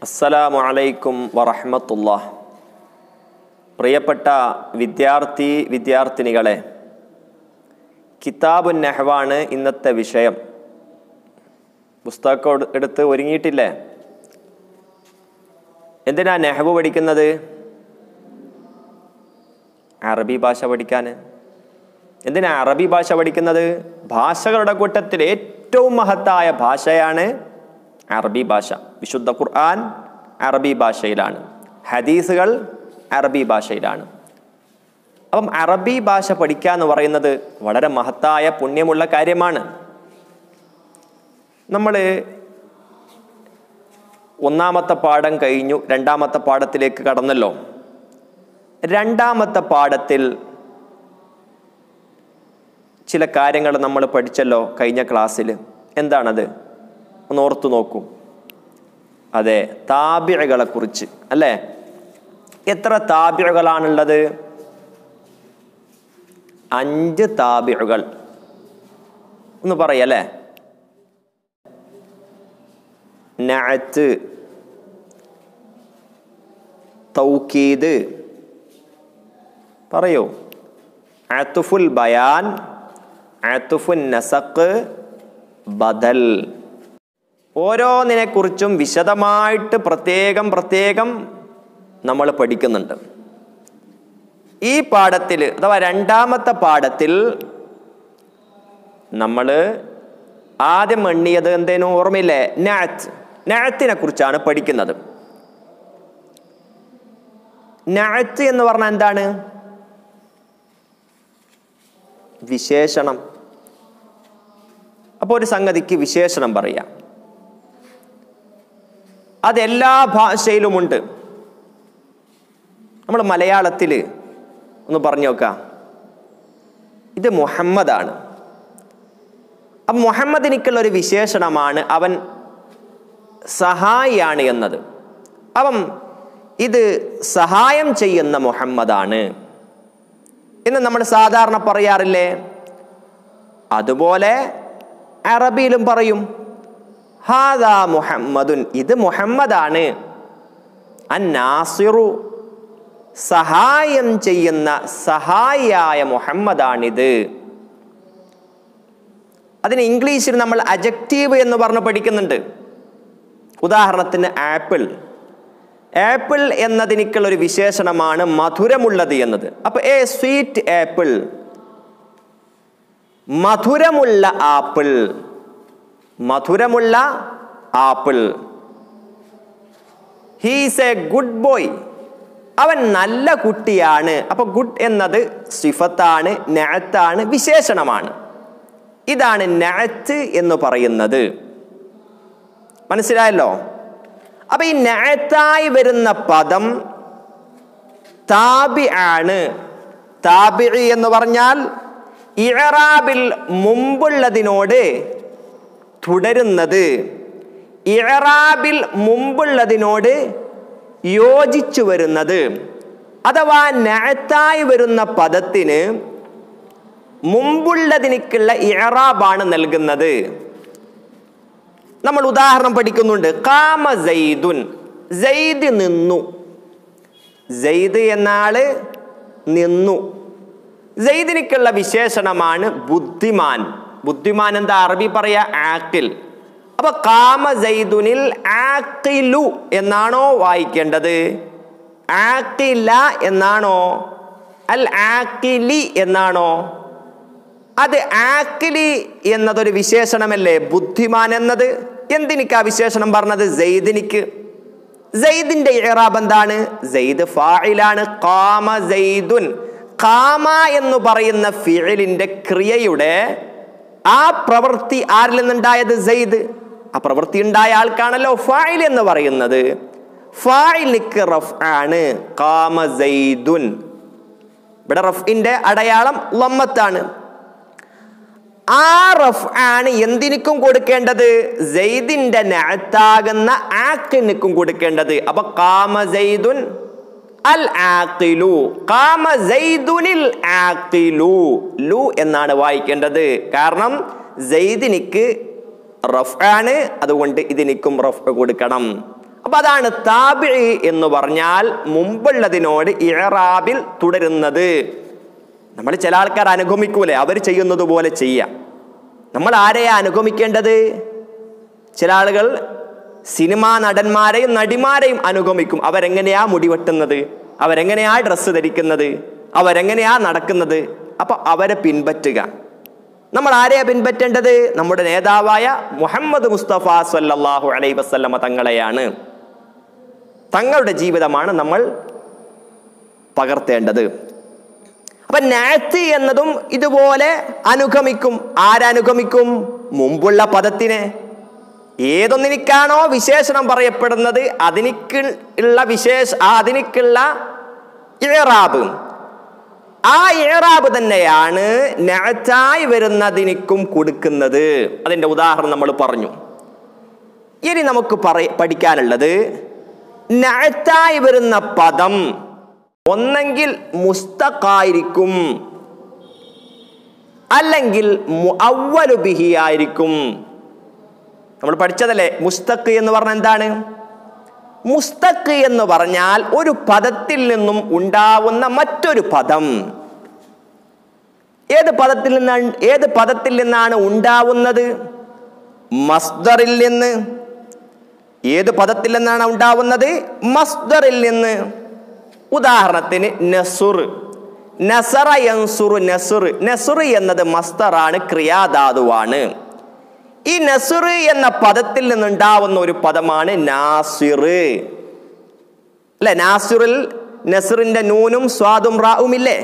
അസ്സലാമു അലൈക്കും വറഹ്മത്തുള്ള പ്രിയപ്പെട്ട വിദ്യാർത്ഥി വിദ്യാർത്ഥിനികളെ കിതാബുൻ നെഹ്വാണ് ഇന്നത്തെ വിഷയം പുസ്തകം എടുത്ത് ഒരുങ്ങിയിട്ടില്ലേ എന്തിനാ നെഹ്വ് പഠിക്കുന്നത് അറബി ഭാഷ പഠിക്കാൻ എന്തിനാ അറബി ഭാഷ പഠിക്കുന്നത് ഭാഷകളുടെ കൂട്ടത്തിൽ ഏറ്റവും മഹത്തായ ഭാഷയാണ് അറബി ഭാഷ വിശുദ്ധ ഖുർആൻ അറബി ഭാഷയിലാണ് ഹദീസുകൾ അറബി ഭാഷയിലാണ് അപ്പം അറബി ഭാഷ പഠിക്കുക എന്ന് പറയുന്നത് വളരെ മഹത്തായ പുണ്യമുള്ള കാര്യമാണ് നമ്മൾ ഒന്നാമത്തെ പാഠം കഴിഞ്ഞു രണ്ടാമത്തെ പാഠത്തിലേക്ക് കടന്നല്ലോ രണ്ടാമത്തെ പാഠത്തിൽ ചില കാര്യങ്ങൾ നമ്മൾ പഠിച്ചല്ലോ കഴിഞ്ഞ ക്ലാസ്സിൽ എന്താണത് ഒന്ന് ഓർത്തു നോക്കൂ അതെ താബിഴകളെ കുറിച്ച് അല്ലേ എത്ര താബിഴകളാണുള്ളത് അഞ്ച് താബിഴകൾ ഒന്ന് പറയല്ലേ നഅത്ത് തൗക്കീദ് പറയൂ അത്തുഫുൽ ബയാൻ അത്തുഫുൻ നസക്ക് ബദൽ ഓരോന്നിനെക്കുറിച്ചും വിശദമായിട്ട് പ്രത്യേകം പ്രത്യേകം നമ്മൾ പഠിക്കുന്നുണ്ട് ഈ പാഠത്തിൽ അഥവാ രണ്ടാമത്തെ പാഠത്തിൽ നമ്മൾ ആദ്യം എണ്ണിയത് എന്തേനും ഓർമ്മയില്ലേ നാത്ത് നാത്തിനെ കുറിച്ചാണ് പഠിക്കുന്നത് നാത്ത് എന്ന് പറഞ്ഞാൽ എന്താണ് വിശേഷണം അപ്പോൾ ഒരു സംഗതിക്ക് വിശേഷണം പറയാം അതെല്ലാ ഭാഷയിലുമുണ്ട് നമ്മൾ മലയാളത്തിൽ ഒന്ന് പറഞ്ഞു നോക്കാം ഇത് മുഹമ്മദാണ് അപ്പം മുഹമ്മദിനിക്കുള്ള ഒരു വിശേഷണമാണ് അവൻ സഹായിയാണ് എന്നത് അപ്പം ഇത് സഹായം ചെയ്യുന്ന മുഹമ്മദാണ് എന്ന് നമ്മൾ സാധാരണ പറയാറില്ലേ അതുപോലെ അറബിയിലും പറയും ഹാദാ മുഹമ്മദുൻ ഇത് മുഹമ്മദാണ് അന്നാസിറു സഹായം ചെയ്യുന്ന സഹായിയായ മുഹമ്മദാണിത് അതിന് ഇംഗ്ലീഷിൽ നമ്മൾ അജക്റ്റീവ് എന്ന് പറഞ്ഞ് പഠിക്കുന്നുണ്ട് ഉദാഹരണത്തിന് ആപ്പിൾ ആപ്പിൾ എന്നതിനിക്കുള്ള ഒരു വിശേഷണമാണ് മധുരമുള്ളത് എന്നത് അപ്പൊ എ സ്വീറ്റ് ആപ്പിൾ മധുരമുള്ള ആപ്പിൾ മധുരമുള്ള apple he's a good boy അവൻ നല്ല കുട്ടിയാണ് അപ്പൊ ഗുഡ് എന്നത് സിഫത്താണ് നഅത്താണ് വിശേഷണമാണ് ഇതാണ് നഅത്ത് എന്ന് പറയുന്നത് മനസ്സിലായല്ലോ അപ്പൊ ഈ നഅത്തായി വരുന്ന പദം താബി ആണ് താബി എന്ന് പറഞ്ഞാൽ ഇഴറാബിൽ മുമ്പുള്ളതിനോട് തുടരുന്നത് ഇഴറാബിൽ മുമ്പുള്ളതിനോട് യോജിച്ചു വരുന്നത് അഥവാ നഅത്തായി വരുന്ന പദത്തിന് മുമ്പുള്ളതിനിക്കുള്ള ഇഴറാബാണ് നൽകുന്നത് നമ്മൾ ഉദാഹരണം പഠിക്കുന്നുണ്ട് കാമ ജയ്ദുൻ ജയ്ദ് നിന്നു ജയ്ദ് എന്നാള് നിന്നു ജയ്ദിനിക്കുള്ള വിശേഷണമാണ് ബുദ്ധിമാൻ ബുദ്ധിമാൻ എന്താ അറബി പറയാ ആക്കിൽ അപ്പൊ കാമ ജയ്ദുനിൽ ആക്കിലു എന്നാണോ വായിക്കേണ്ടത് ആക്കില എന്നാണോ അൽ ആക്കിലി എന്നാണോ അത് ആക്കിലി എന്നതൊരു വിശേഷണമല്ലേ ബുദ്ധിമാൻ എന്നത് എന്തിനിക്ക് ആ വിശേഷണം പറഞ്ഞത് ജെയ്ദിനിക്ക് ജെയ്ദിന്റെ ഇറാബ് എന്താണ് ജെയ്ദ് ഫായിലാണ് കാമ ജെയ്ദുൻ കാമ എന്ന് പറയുന്ന ഫിഴലിന്റെ ക്രിയയുടെ ആ പ്രവൃത്തി ആരിൽ നിന്നുണ്ടായത് ജെയ്ദ് ആ പ്രവൃത്തി ഉണ്ടായ ആൾക്കാണല്ലോ ഫായിൽ എന്ന് പറയുന്നത് ഫായിലിക്ക് റഫ് ആണ് കാമ ജെയ്ദുൻ ഇവിടെ റഫിന്റെ അടയാളം ലമ്മത്താണ് ആ റഫ് ആണ് എന്തിനിക്കും കൊടുക്കേണ്ടത് ജെയ്ദിന്റെ നഅത്താകുന്ന ആക്കിനിക്കും കൊടുക്കേണ്ടത് അപ്പൊ കാമ ജെയ്ദുൻ അൽ ആഖിലു കാമ ജെയ്ദുനിൽ ആഖിലു ലു എന്നാണ് വായിക്കേണ്ടത് കാരണം ജെയ്ദിനിക്ക് റഫ് ആണ് അതുകൊണ്ട് ഇതിനിക്കും റഫ് കൊടുക്കണം അപ്പൊ അപ്പൊ അതാണ് താബി എന്ന് പറഞ്ഞാൽ മുമ്പുള്ളതിനോട് ഇഴറാബിൽ തുടരുന്നത് നമ്മൾ ചില ആൾക്കാർ അനുഗമിക്കൂലേ അവർ ചെയ്യുന്നത് പോലെ ചെയ്യാം നമ്മൾ ആരെയാ അനുഗമിക്കേണ്ടത് ചില ആളുകൾ സിനിമാ നടന്മാരെയും നടിമാരെയും അനുഗമിക്കും അവരെങ്ങനെയാ മുടിവെട്ടുന്നത് അവരെങ്ങനെയാ ഡ്രസ്സ് ധരിക്കുന്നത് അവരെങ്ങനെയാ നടക്കുന്നത് അപ്പൊ അവരെ പിൻപറ്റുക നമ്മൾ ആരെയാ പിൻപറ്റേണ്ടത് നമ്മുടെ നേതാവായ മുഹമ്മദ് മുസ്തഫ സല്ലല്ലാഹു അലൈ വസല്ലമ തങ്ങളെയാണ് തങ്ങളുടെ ജീവിതമാണ് നമ്മൾ പകർത്തേണ്ടത് അപ്പൊ നാത്ത് എന്നതും ഇതുപോലെ അനുഗമിക്കും ആരനുഗമിക്കും മുമ്പുള്ള പദത്തിനെ ഏതൊന്നിനിക്കാണോ വിശേഷണം പറയപ്പെടുന്നത് അതിനിക്ക് ഉള്ള വിശേഷ ആ അതിനിക്കുള്ള ഇഴറാബ് ആ ഇഴറാബ് തന്നെയാണ് നാറ്റായി വരുന്നതിനിക്കും കൊടുക്കുന്നത് അതിന്റെ ഉദാഹരണം നമ്മൾ പറഞ്ഞു ഇനി നമുക്ക് പറയ പഠിക്കാനുള്ളത് നാറ്റായി വരുന്ന പദം ഒന്നെങ്കിൽ മുസ്തഖായിരിക്കും അല്ലെങ്കിൽ മുഅവ്വലു ബിഹി ആയിരിക്കും നമ്മൾ പഠിച്ചതല്ലേ മുസ്തഖ് എന്ന് പറഞ്ഞാൽ എന്താണ് മുസ്തഖ് എന്ന് പറഞ്ഞാൽ ഒരു പദത്തിൽ നിന്നും ഉണ്ടാവുന്ന മറ്റൊരു പദം ഏത് പദത്തിൽ നിന്നാണ് ഏത് പദത്തിൽ നിന്നാണ് ഉണ്ടാവുന്നത് മസ്ദറിൽ നിന്ന് ഏത് പദത്തിൽ നിന്നാണ് ഉണ്ടാവുന്നത് മസ്ദറിൽ നിന്ന് ഉദാഹരണത്തിന് നസുർ നസറ യൻസുറു നസുർ നസുർ എന്നത് മസ്തറാണ് ക്രിയാധാതുവാണ് ഈ നസുർ എന്ന പദത്തിൽ നിന്നുണ്ടാവുന്ന ഒരു പദമാണ് നാസിർ അല്ലെ നാസിറിൽ നസറിന്റെ നൂനും സ്വാദും റാവും ഇല്ലേ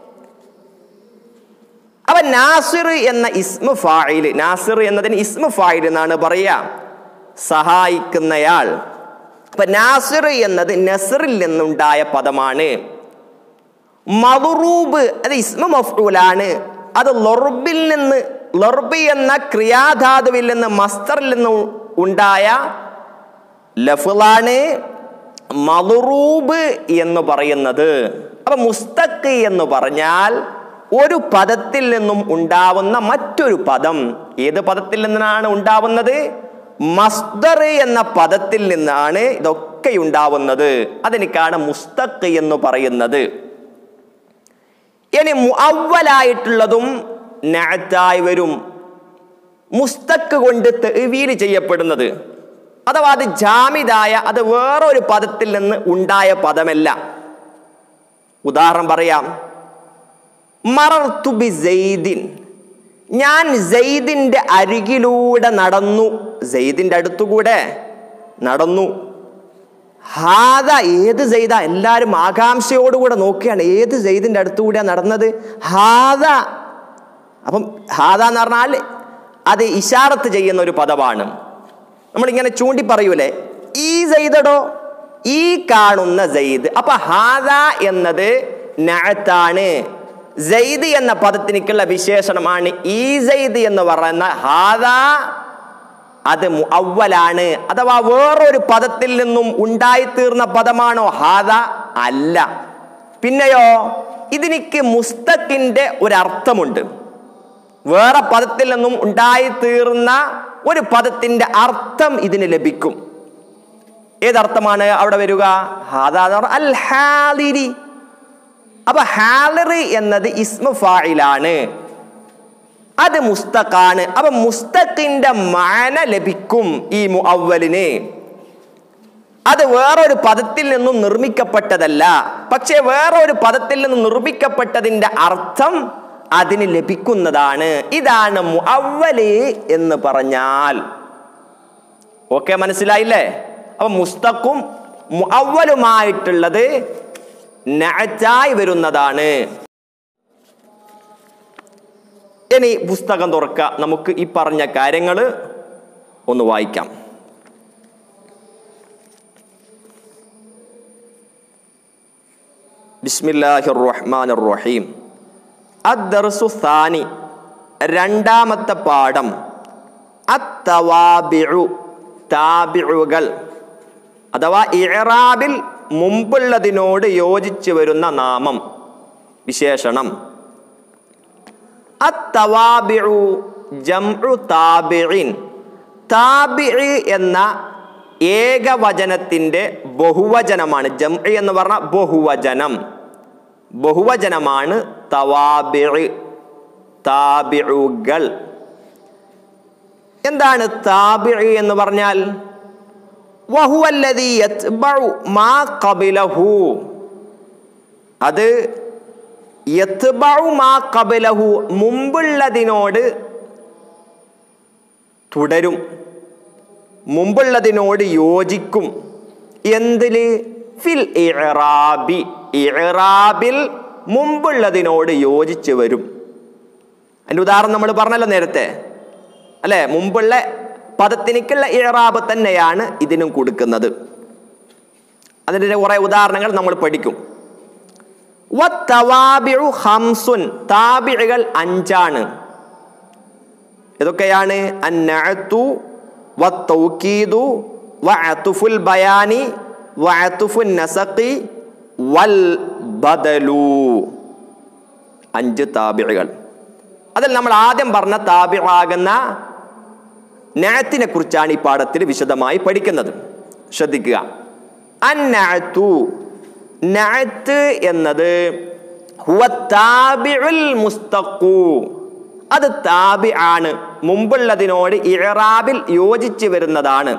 അപ്പൊ നാസിർ എന്ന ഇസ്മ ഫായിൽ നാസിർ എന്നതിന് ഇസ്മ ഫായിൽ എന്നാണ് പറയാ സഹായിക്കുന്നയാൾ അപ്പൊ നാസിർ എന്നത് നസറിൽ നിന്നുണ്ടായ പദമാണ് മറുറൂബ് അത് ഇസ്മ മഫ്റൂലാണ് അത് ലൊർബിൽ നിന്ന് ലൊർബ് എന്ന ക്രിയാധാതുവിൽ നിന്ന് മസ്തറിൽ നിന്ന് ഉണ്ടായ ലഫുലാണ് മറുറൂബ് എന്ന് പറയുന്നത് അപ്പൊ മുസ്തഖ് എന്ന് പറഞ്ഞാൽ ഒരു പദത്തിൽ നിന്നും ഉണ്ടാവുന്ന മറ്റൊരു പദം ഏത് പദത്തിൽ നിന്നാണ് ഉണ്ടാവുന്നത് മസ്ദർ എന്ന പദത്തിൽ നിന്നാണ് ഇതൊക്കെ ഉണ്ടാവുന്നത് അതിനേക്കാണ് മുസ്തഖ് എന്ന് പറയുന്നത് ഇനി മുഅവ്വലായിട്ടുള്ളതും നഅത്തായി വരും മുസ്തക്ക് കൊണ്ട് തെവീൽ ചെയ്യപ്പെടുന്നത് അഥവാ അത് ജാമിദായ അത് വേറൊരു പദത്തിൽ നിന്ന് ഉണ്ടായ പദമല്ല ഉദാഹരണം പറയാം മറർത്തു ബി സെയ്ദിൻ ഞാൻ സെയ്ദിന്റെ അരികിലൂടെ നടന്നു സെയ്ദിന്റെ അടുത്തുകൂടെ നടന്നു ഹാദ ഏത് സെയ്ത എല്ലാവരും ആകാംക്ഷയോടുകൂടെ നോക്കുകയാണ് ഏത് സെയ്ദിന്റെ അടുത്തുകൂടെയാണ് നടന്നത് ഹാദ അപ്പം ഹാദ എന്ന് പറഞ്ഞാൽ അത് ഇഷാറത്ത് ചെയ്യുന്ന ഒരു പദമാണ് നമ്മളിങ്ങനെ ചൂണ്ടി പറയൂലേ ഈ സെയ്തടോ ഈ കാണുന്ന സെയ്ദ് അപ്പൊ ഹാദ എന്നത് നഅത്താണ് സെയ്ദ് എന്ന പദത്തിനിക്കുള്ള വിശേഷണമാണ് ഈ സെയ്ദ് എന്ന് പറയുന്ന ഹാദ അത് അവലാണ് അഥവാ വേറൊരു പദത്തിൽ നിന്നും ഉണ്ടായിത്തീർന്ന പദമാണോ ഹാദ അല്ല പിന്നെയോ ഇതിനിക്ക് മുസ്തഖിന്റെ ഒരർത്ഥമുണ്ട് വേറെ പദത്തിൽ നിന്നും ഉണ്ടായിത്തീർന്ന ഒരു പദത്തിന്റെ അർത്ഥം ഇതിന് ലഭിക്കും ഏതർത്ഥമാണ് അവിടെ വരിക ഹാദ എന്ന് പറഞ്ഞാൽ അൽ ഹാലിരി അപ്പൊ ഹാലറി എന്നത് ഇസ്മ ഫായിലാണ് അത് മുസ്തഖാണ് അപ്പൊ മുസ്തഖിന്റെ മാന ലഭിക്കും ഈ മുഅവ്വലിന് അത് വേറൊരു പദത്തിൽ നിന്നും നിർമ്മിക്കപ്പെട്ടതല്ല പക്ഷേ വേറൊരു പദത്തിൽ നിന്നും നിർമ്മിക്കപ്പെട്ടതിന്റെ അർത്ഥം അതിന് ലഭിക്കുന്നതാണ് ഇതാണ് മുഅവ്വല് എന്ന് പറഞ്ഞാൽ ഓക്കെ മനസ്സിലായില്ലേ അപ്പൊ മുസ്തഖും മുഅവ്വലുമായിട്ടുള്ളത് നഅറ്റായി വരുന്നതാണ് ഇനി പുസ്തകം തുറക്കുക നമുക്ക് ഈ പറഞ്ഞ കാര്യങ്ങൾ ഒന്ന് വായിക്കാം ബിസ്മില്ലാഹിർ റഹ്മാനിർ റഹീം അദ്ദർസു സാനി രണ്ടാമത്തെ പാഠം അത്തവാബിഉ താബിഉകൾ അഥവാ ഇറാബിൽ മുമ്പുള്ളതിനോട് യോജിച്ചു വരുന്ന നാമം വിശേഷണം അത്തവാബിഉ ജംഉ താബിഇൻ താബിഇ എന്ന ഏകവചനത്തിൻ്റെ ബഹുവചനമാണ് ജം എന്ന് പറഞ്ഞ ബഹുവചനം ബഹുവചനമാണ് തവാബിഴ് താബിഴുകൾ എന്താണ് താബിഴ് എന്ന് പറഞ്ഞാൽ വഹുവല്ലദീ യത്ബഉ മാ ഖബിലഹു അത് യത്ബഉ മാ ഖബിലഹു മുമ്പുള്ളതിനോട് തുടരും മുമ്പുള്ളതിനോട് യോജിക്കും എന്തില് ഫിൽ ഇറാബി ഇറാബിൽ മുമ്പുള്ളതിനോട് യോജിച്ച് വരും അതിൻ്റെ ഉദാഹരണം നമ്മൾ പറഞ്ഞല്ലോ നേരത്തെ അല്ലേ മുമ്പുള്ള പദത്തിനിക്കുള്ള ഇറാബ് തന്നെയാണ് ഇതിനും കൊടുക്കുന്നത് അതിൻ്റെ കുറേ ഉദാഹരണങ്ങൾ നമ്മൾ പഠിക്കും വത്തവാബിഉ ഹംസുൻ താബിഴുകൾ അഞ്ചാണ് ഇതൊക്കെയാണ് അന്നഅത്തു വത്തൗക്കീദു വഅതുഫുൽ ബയാനി വഅതുഫുൻ നസഖി വൽ ബദലു അഞ്ച് താബിഴുകൾ അതിൽ നമ്മൾ ആദ്യം പറഞ്ഞ താബിഴാകുന്ന നാത്തിനെ കുറിച്ചാണ് ഈ പാഠത്തിൽ വിശദമായി പഠിക്കുന്നത് ശ്രദ്ധിക്കുക അന്നാത്തു നാത്ത് എന്നത് ഹുവ താബിഉൽ മുസ്തഖു അത് താബി ആണ് മുമ്പുള്ളതിനോട് ഇറാബിൽ യോജിച്ച് വരുന്നതാണ്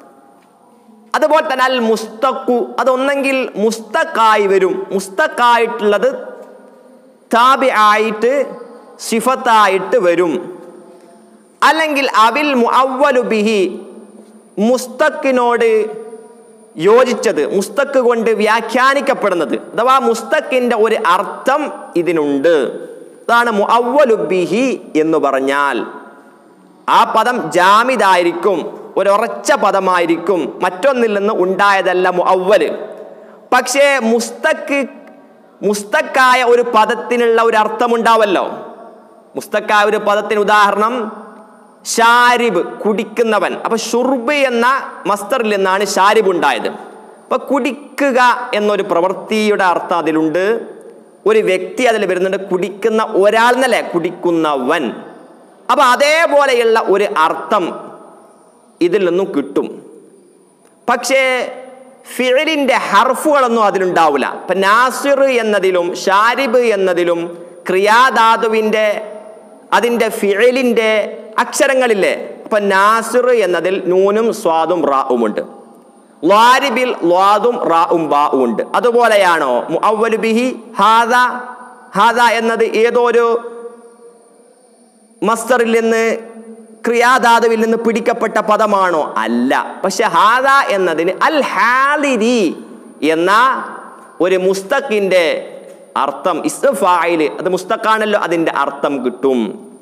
അതുപോലെ തന്നെ അൽ മുസ്തഖു അതൊന്നെങ്കിൽ മുസ്തഖായി വരും മുസ്തഖായിട്ടുള്ളത് താബി ആയിട്ട് സിഫത്തായിട്ട് വരും അല്ലെങ്കിൽ അവിൽ മുഅവ്വലു ബിഹി മുസ്തക്കിനോട് യോജിച്ചത് മുസ്തക്ക് കൊണ്ട് വ്യാഖ്യാനിക്കപ്പെടുന്നത് അഥവാ മുസ്തക്കിന്റെ ഒരു അർത്ഥം ഇതിനുണ്ട് അതാണ് മുഅവ്വലു ബിഹി എന്ന് പറഞ്ഞാൽ ആ പദം ജാമിദായിരിക്കും ഒരു ഉറച്ച പദമായിരിക്കും മറ്റൊന്നിൽ നിന്ന് ഉണ്ടായതല്ല മുഅവ്വല് പക്ഷേ മുസ്തക്ക് മുസ്തക്കായ ഒരു പദത്തിനുള്ള ഒരു അർത്ഥമുണ്ടാവല്ലോ മുസ്തക്കായ ഒരു പദത്തിന് ഉദാഹരണം ഷാരിബ് കുടിക്കുന്നവൻ അപ്പൊ ഷുർബ് എന്ന മസ്തറിൽ നിന്നാണ് ഷാരിബ് ഉണ്ടായത് അപ്പൊ കുടിക്കുക എന്നൊരു പ്രവൃത്തിയുടെ അർത്ഥം അതിലുണ്ട് ഒരു വ്യക്തി അതിൽ വരുന്നുണ്ട് കുടിക്കുന്ന ഒരാൾ എന്നല്ലേ കുടിക്കുന്നവൻ അപ്പൊ അതേപോലെയുള്ള ഒരു അർത്ഥം ഇതിൽ നിന്നും കിട്ടും പക്ഷേ ഫിഴലിന്റെ ഹർഫുകളൊന്നും അതിലുണ്ടാവില്ല ഇപ്പൊ നാസിർ എന്നതിലും ഷാരിബ് എന്നതിലും ക്രിയാധാതുവിന്റെ അതിൻ്റെ ഫിഴലിന്റെ അക്ഷരങ്ങളില്ലേ അപ്പൊ നാസിർ എന്നതിൽ നൂനും സ്വാദും റാവും ഉണ്ട് ലാരിബിൽ ലാദും റാവും ബാവും ഉണ്ട് അതുപോലെയാണോ മുഅവ്വലു ബിഹി ഹാദ ഹാദ എന്നത് ഏതോ ഒരു മസ്തറിൽ നിന്ന് ക്രിയാധാതുവിൽ നിന്ന് പിടിക്കപ്പെട്ട പദമാണോ അല്ല പക്ഷെ ഹാദ എന്നതിന് അൽ ഹാലിരി എന്ന ഒരു മുസ്തഖിന്റെ അർത്ഥം ഇസ്ഫായില് അത് മുസ്തഖാണല്ലോ അതിന്റെ അർത്ഥം കിട്ടും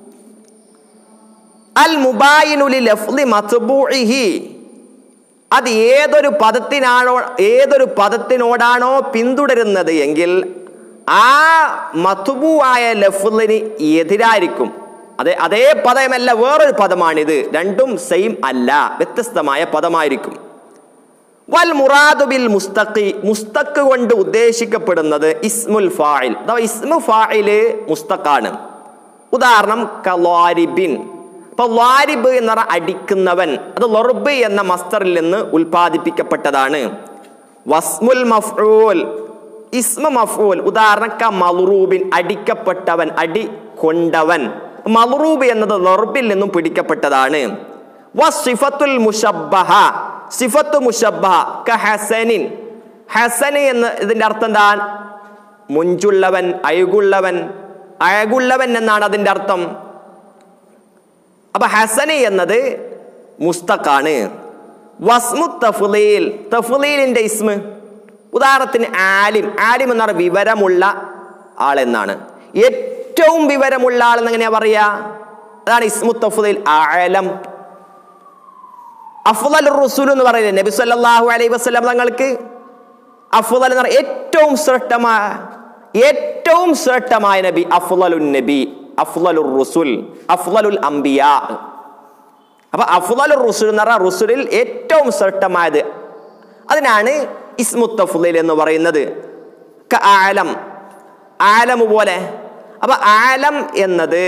അൽ മുബായിനുലി ലഫ്ലി മത്ബൂഇഹി അത് ഏതൊരു പദത്തിനാണോ ഏതൊരു പദത്തിനോടാണോ പിന്തുടരുന്നത് എങ്കിൽ ആ മത്തുബുവായ ലഫ്ലിന് എതിരായിരിക്കും അതെ അതേ പദമല്ല വേറൊരു പദമാണിത് രണ്ടും സെയിം അല്ല വ്യത്യസ്തമായ പദമായിരിക്കും വൽ മുറാദു ബിൽ മുസ്തഖി മുസ്തഖ് കൊണ്ട് ഉദ്ദേശിക്കപ്പെടുന്നത് ഇസ്മുൽ ഫായിൽ അഥവാ ഇസ്മു ഫായില് മുസ്തഖാണ് ഉദാഹരണം കലാരിബിൻ ഇപ്പൊ ലാരിബ് എന്ന് പറഞ്ഞാൽ അടിക്കുന്നവൻ അത് ലൊർബ് എന്ന മസ്തറിൽ നിന്ന് ഉൽപ്പാദിപ്പിക്കപ്പെട്ടതാണ് വസ്മുൽ മഫ്ഊൽ ഇസ്മ മഫ്ഊൽ ഉദാഹരണം ക മലറൂബിൻ അടിക്കപ്പെട്ടവൻ അടി കൊണ്ടവൻ മലറൂബ് എന്നത് ലൊർബിൽ നിന്നും പിടിക്കപ്പെട്ടതാണ് വസിഫത്തുൽ മുഷബ്ബഹ സിഫത്തു മുഷബ്ബഹ ക ഹസനിൻ ഹസന് എന്ന് ഇതിന്റെ അർത്ഥം എന്താ മുഞ്ചുള്ളവൻ അയകുള്ളവൻ അഴകുള്ളവൻ എന്നാണ് അതിന്റെ അർത്ഥം അപ്പൊ ഹസന് എന്നത് മുസ്തഖാണ് വസ്മു തഫ്ലീൽ തഫ്ലീലിന്റെ ഇസ്മ് ഉദാഹരണത്തിന് ആലിം ആലിം എന്ന് പറഞ്ഞ വിവരമുള്ള ആളെന്നാണ് ഏറ്റവും വിവരമുള്ള ആൾ എന്നെങ്ങനെയാ പറയാ അതാണ് ഇസ്മു തഫ്ലീൽ ആലം അഫ്ലൽ റസൂൽ എന്ന് പറയുന്നത് നബി സല്ലല്ലാഹു അലൈഹി വസല്ലം തങ്ങൾക്ക് അഫ്ലൽ എന്ന് പറഞ്ഞ ഏറ്റവും ശ്രേഷ്ഠമായ ഏറ്റവും ശ്രേഷ്ഠമായ നബി അഫ്ലലുൻ നബി അഫ്ലലുർ റുസുൽ അഫ്ലലുൽ അംബിയ അപ്പൊ അഫ്ലലുർ റുസുൽ എന്ന് പറഞ്ഞാൽ റുസുലിൽ ഏറ്റവും ശ്രേഷ്ഠമായത് അതിനാണ് ഇസ്മുത്തഫുലയിൽ എന്ന് പറയുന്നത് ക ആലം ആലമു പോലെ അപ്പൊ ആലം എന്നത്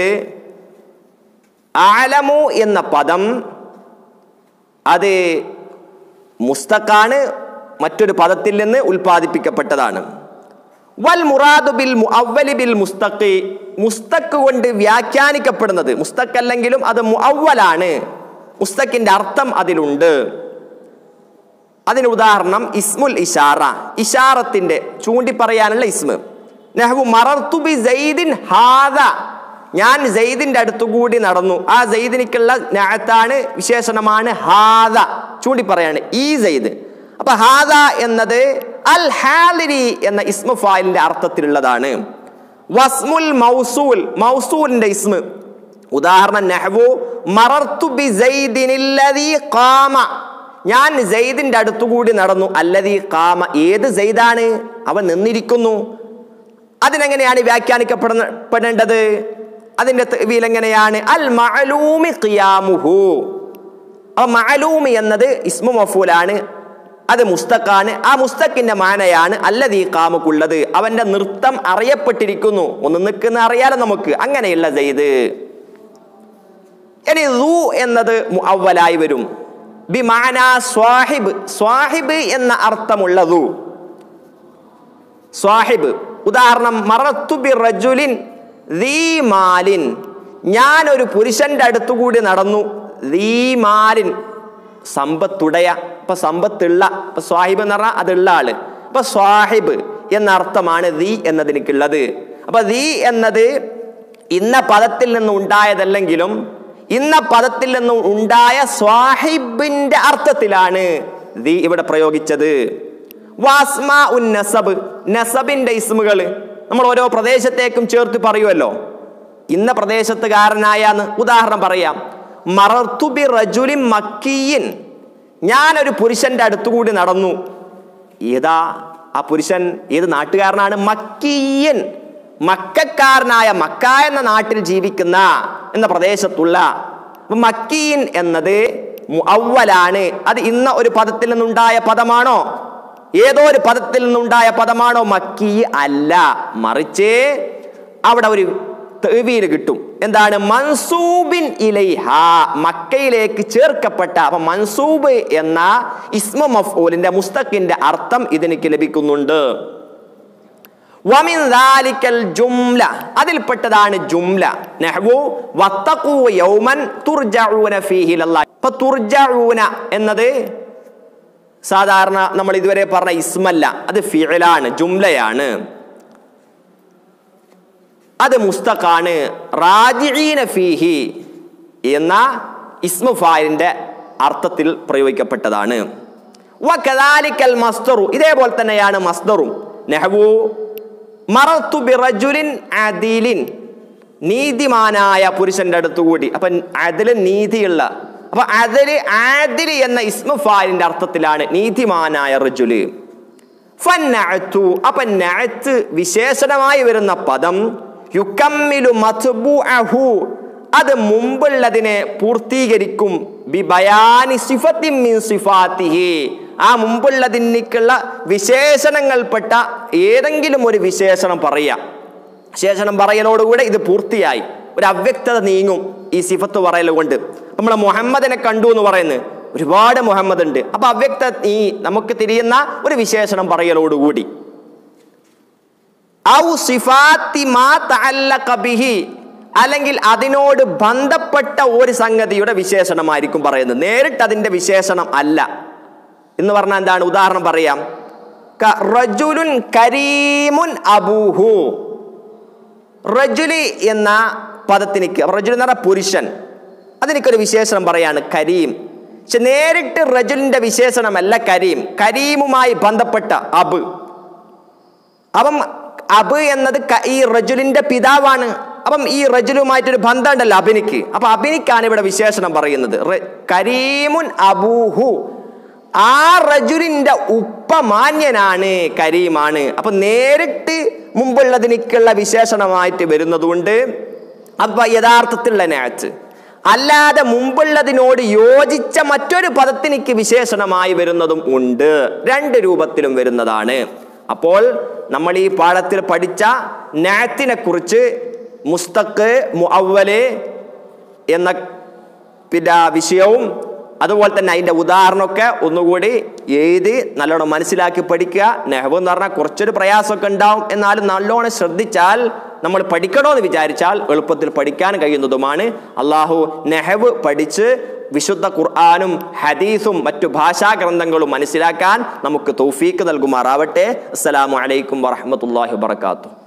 ആലമു എന്ന പദം അത് മുസ്തഖാണ് മറ്റൊരു പദത്തിൽ നിന്ന് ഉൽപ്പാദിപ്പിക്കപ്പെട്ടതാണ് വൽ മുറാദു ബിൽ മുഅവ്വലി ബിൽ മുസ്തഖി മുസ്തഖ് കൊണ്ട് വ്യാഖ്യാനിക്കപ്പെടുന്നത് മുസ്തഖ് അല്ലെങ്കിലും അത് മുഅവ്വലാണ് മുസ്തഖിന്റെ അർത്ഥം അതിലുണ്ട് അതിന് ഉദാഹരണം ഇസ്മുൽ ഇഷാറ ഇഷാറത്തിന്റെ ചൂണ്ടി പറയാനുള്ള ഇസ്മ് നെഹ്വു മറർത്തു ബി സൈദിൻ ഹാദ ഞാൻ സെയ്ദിന്റെ അടുത്തുകൂടി നടന്നു ആ സെയ്ദിനിക്കുള്ള ഞാത്താണ് വിശേഷണമാണ് ഹാദ ചൂണ്ടി പറയാണ് ഈ സെയ്ദ് അപ്പൊ ഹാദ എന്നത് അൽ ഹാലിരി എന്ന ഇസ്മ ഫായിലിന്റെ അർത്ഥത്തിലുള്ളതാണ് വസ്മുൽ മൗസൂൽ മൗസൂലിന്റെ ഇസ്മ ഉദാഹരണം നെഹ്വു മറർത്തു ബി സൈദിനില്ലദീ ഖാമ ഞാൻ സെയ്ദിന്റെ അടുത്തുകൂടി നടന്നു അല്ലതീ കാമ ഏത് സെയ്ദാണ് അവൻ നിന്നിരിക്കുന്നു അതിനെങ്ങനെയാണ് വ്യാഖ്യാനിക്കപ്പെടേണ്ടത് അതിന്റെ തെവീൽ എങ്ങനെയാണ് അൽ മഅലൂമി ഖിയാമുഹു അപ്പൊ മഅലൂമി എന്നത് ഇസ്മു മഫൂലാണ് അത് മുസ്തഖാണ് ആ മുസ്തഖിന്റെ മാനയാണ് അല്ലതീ കാമുക്കുള്ളത് അവന്റെ നൃത്തം അറിയപ്പെട്ടിരിക്കുന്നു ഒന്ന് നിൽക്കുന്ന അറിയാലോ നമുക്ക് അങ്ങനെയുള്ള സെയ്ദ് ഇനി റൂ എന്നത് അവലായി വരും ബിമാന സ്വാഹിബ് സ്വാഹിബ് എന്ന അർത്ഥമുള്ള റൂ സ്വാഹിബ് ഉദാഹരണം മറത്തു ബി റജുലിൻ മാലിൻ ഞാൻ ഒരു പുരുഷന്റെ അടുത്തുകൂടി നടന്നു മാലിൻ സമ്പത്തുടയ ഇപ്പൊ സമ്പത്തുള്ള ഇപ്പൊ സ്വാഹിബ് എന്ന് പറഞ്ഞാൽ അതുള്ള ആള് അപ്പൊ സ്വാഹിബ് എന്ന അർത്ഥമാണ് ദീ എന്നതിനിക്കുള്ളത് അപ്പൊ ദീ എന്നത് ഇന്ന പദത്തിൽ നിന്ന് ഉണ്ടായതല്ലെങ്കിലും ഇന്ന പദത്തിൽ നിന്ന് ഉണ്ടായ സ്വാഹിബിന്റെ അർത്ഥത്തിലാണ് ദീ ഇവിടെ പ്രയോഗിച്ചത് വാസ്മ ഉൻ നസബ് നസബിന്റെ ഇസ്മുകൾ നമ്മൾ ഓരോ പ്രദേശത്തേക്കും ചേർത്ത് പറയുമല്ലോ ഇന്ന പ്രദേശത്തുകാരനായാന്ന് ഉദാഹരണം പറയാം മറർത്തുബി റജുലി മക്കിയിൻ ഞാനൊരു പുരുഷന്റെ അടുത്തുകൂടി നടന്നു ഏതാ ആ പുരുഷൻ ഏത് നാട്ടുകാരനാണ് മക്കിയൻ മക്കാരനായ മക്ക എന്ന നാട്ടിൽ ജീവിക്കുന്ന എന്ന പ്രദേശത്തുള്ള അപ്പൊ മക്കീൻ എന്നത് അവലാണ് അത് ഇന്ന ഒരു പദത്തിൽ നിന്നുണ്ടായ പദമാണോ ഏതോ ഒരു പദത്തിൽ നിന്നുണ്ടായ പദമാണോ മക്കി അല്ല മറിച്ച് അവിടെ ഒരു തെവീല് കിട്ടും എന്താണ് മൻസൂബിൻ ഇലൈഹ മക്കയിലേക്ക് ചേർക്കപ്പെട്ട അപ്പൊ മൻസൂബ് എന്ന ഇസ്മ മഫ്ഊലിന്റെ മുസ്തഖിന്റെ അർത്ഥം ഇതിനിക്ക് ലഭിക്കുന്നുണ്ട് വമിൻ ദാലിക്കൽ ജുംല അതിൽപ്പെട്ടതാണ് ജുംല നഹ്വു വത്തഖൂ യൗമൻ തുർജഊന ഫീഹി ഇലല്ലാഹ് ഇപ്പൊ തുർജഊന എന്നത് സാധാരണ നമ്മൾ ഇതുവരെ പറഞ്ഞ ഇസ്മല്ല അത് ഫിഅലാണ് ജുംലയാണ് അത് മുസ്തഖാണ് റാജിഈന ഫീഹി എന്ന ഇസ്മു ഫായിലിന്റെ അർത്ഥത്തിൽ പ്രയോഗിക്കപ്പെട്ടതാണ് വകദാലിക്കൽ മസ്ദറു ഇതേപോലെ തന്നെയാണ് മസ്ദറും നെഹ്വു മറത്തു ബിറജുലിൻ അദിലിൻ നീതിമാനായ പുരുഷന്റെ അടുത്തുകൂടി അപ്പൊ അതില് നീതിയുള്ള അപ്പൊ അതില് ആദില് എന്ന ഇസ്മു ഫായിലിന്റെ അർത്ഥത്തിലാണ് നീതിമാനായ റജുല് ഫന്നഅത്തു അപ്പൊ നഅത്ത് വിശേഷണമായി വരുന്ന പദം യുക്കമ്മിലു മത്ബൂഅഹു അത് മുമ്പുള്ളതിനെ പൂർത്തീകരിക്കും ബി ബയാനി സിഫത്തിൻ മിൻ സിഫാത്തിഹി ആ മുമ്പുള്ളതിനുള്ള വിശേഷണങ്ങൾപ്പെട്ട ഏതെങ്കിലും ഒരു വിശേഷണം പറയാം വിശേഷണം പറയലോടുകൂടെ ഇത് പൂർത്തിയായി ഒരു അവ്യക്തത നീങ്ങും ഈ സിഫത്ത് പറയൽ കൊണ്ട് നമ്മളെ മുഹമ്മദിനെ കണ്ടു എന്ന് പറയുന്നത് ഒരുപാട് മുഹമ്മദ് ഉണ്ട് അപ്പൊ അവ്യക്ത ഈ നമുക്ക് തിരിയുന്ന ഒരു വിശേഷണം പറയലോടുകൂടി ഔ സിഫാത്തി മാ തഅല്ലഖ ബിഹി അല്ലെങ്കിൽ അതിനോട് ബന്ധപ്പെട്ട ഒരു സംഗതിയുടെ വിശേഷണമായിരിക്കും പറയുന്നത് നേരിട്ട് അതിന്റെ വിശേഷണം അല്ല എന്ന് പറഞ്ഞാൽ എന്താണ് ഉദാഹരണം പറയാം ക റജുലുൻ കരീമുൻ അബൂഹു റജുലി എന്ന പദത്തിനിക്ക് റജുൽ എന്ന് പറഞ്ഞ പുരുഷൻ അതിനിക്കൊരു വിശേഷണം പറയാണ് കരീം പക്ഷെ നേരിട്ട് റജുലിന്റെ വിശേഷണമല്ല കരീം കരീമുമായി ബന്ധപ്പെട്ട അബ് അപ്പം അബ് എന്നത് ക- ഈ റജുലിന്റെ പിതാവാണ് അപ്പം ഈ റജുലുമായിട്ടൊരു ബന്ധമുണ്ടല്ലോ അബിനിക്ക് അപ്പൊ അബിനിക്കാണ് ഇവിടെ വിശേഷണം പറയുന്നത് റെ- കരീമുൻ അബൂഹു ആ റജുലിന്റെ ഉപ്പ മാന്യനാണ് കരീമാണ് അപ്പൊ നേരിട്ട് മുമ്പുള്ളതിനിക്കുള്ള വിശേഷണമായിട്ട് വരുന്നതുകൊണ്ട് അപ്പൊ യഥാർത്ഥത്തിലുള്ള നാച്ച് അല്ലാതെ മുമ്പുള്ളതിനോട് യോജിച്ച മറ്റൊരു പദത്തിനിക്ക് വിശേഷണമായി വരുന്നതും ഉണ്ട് രണ്ട് രൂപത്തിലും വരുന്നതാണ് അപ്പോൾ നമ്മൾ ഈ പാഠത്തിൽ പഠിച്ച നാത്തിനെ കുറിച്ച് മുസ്തഖ് മുഅവ്വല് എന്ന പിന്നെ വിഷയവും അതുപോലെ തന്നെ അതിൻ്റെ ഉദാഹരണമൊക്കെ ഒന്നുകൂടി എഴുതി നല്ലോണം മനസ്സിലാക്കി പഠിക്കുക നെഹവ് എന്ന് പറഞ്ഞാൽ കുറച്ചൊരു പ്രയാസമൊക്കെ ഉണ്ടാവും എന്നാലും നല്ലോണം ശ്രദ്ധിച്ചാൽ നമ്മൾ പഠിക്കണമെന്ന് വിചാരിച്ചാൽ എളുപ്പത്തിൽ പഠിക്കാൻ കഴിയുന്നതുമാണ് അള്ളാഹു നെഹവ് പഠിച്ച് വിശുദ്ധ ഖുർആാനും ഹദീസും മറ്റു ഭാഷാ ഗ്രന്ഥങ്ങളും മനസ്സിലാക്കാൻ നമുക്ക് തൗഫീക്ക് നൽകുമാറാവട്ടെ അസ്സലാമു അലൈക്കും വറഹമത്തല്ലാഹി വാത്തു